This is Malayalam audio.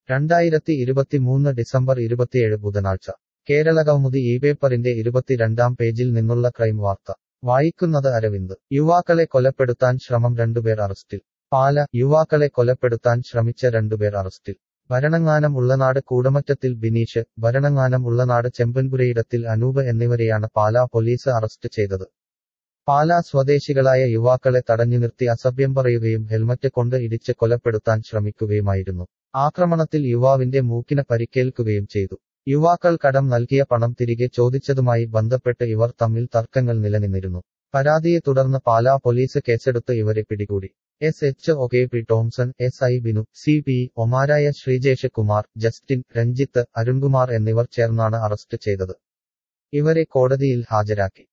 രണ്ടായിരത്തി ഇരുപത്തിമൂന്ന് ഡിസംബർ ഇരുപത്തിയേഴ് ബുധനാഴ്ച കേരളകൗമുദി ഈ പേപ്പറിന്റെ ഇരുപത്തിരണ്ടാം പേജിൽ നിന്നുള്ള ക്രൈം വാർത്ത വായിക്കുന്നത് അരവിന്ദ് യുവാക്കളെ കൊലപ്പെടുത്താൻ ശ്രമം രണ്ടുപേർ അറസ്റ്റിൽ പാല യുവാക്കളെ കൊലപ്പെടുത്താൻ ശ്രമിച്ച രണ്ടുപേർ അറസ്റ്റിൽ ഭരണങ്ങാനം ഉള്ളനാട് കൂടമറ്റത്തിൽ ബിനീഷ് ഭരണങ്ങാനം ഉള്ളനാട് ചെമ്പൻപുരയിടത്തിൽ അനൂപ് എന്നിവരെയാണ് പാലാ പോലീസ് അറസ്റ്റ് ചെയ്തത് പാലാ സ്വദേശികളായ യുവാക്കളെ തടഞ്ഞു നിർത്തി അസഭ്യം പറയുകയും ഹെൽമറ്റ് കൊണ്ട് ഇടിച്ച് കൊലപ്പെടുത്താൻ ശ്രമിക്കുകയുമായിരുന്നു ആക്രമണത്തിൽ യുവാവിന്റെ മൂക്കിന് പരിക്കേൽക്കുകയും ചെയ്തു യുവാക്കൾ കടം നൽകിയ പണം തിരികെ ചോദിച്ചതുമായി ബന്ധപ്പെട്ട് ഇവർ തമ്മിൽ തർക്കങ്ങൾ നിലനിന്നിരുന്നു പരാതിയെ തുടർന്ന് പാലാ പോലീസ് കേസെടുത്ത് ഇവരെ പിടികൂടി S H O K P Tomson S I Binu C P ഒമാരായ ശ്രീജേഷ് കുമാർ ജസ്റ്റിൻ രഞ്ജിത്ത് അരുൺകുമാർ എന്നിവർ ചേർന്നാണ് അറസ്റ്റ് ചെയ്തത് ഇവരെ കോടതിയിൽ ഹാജരാക്കി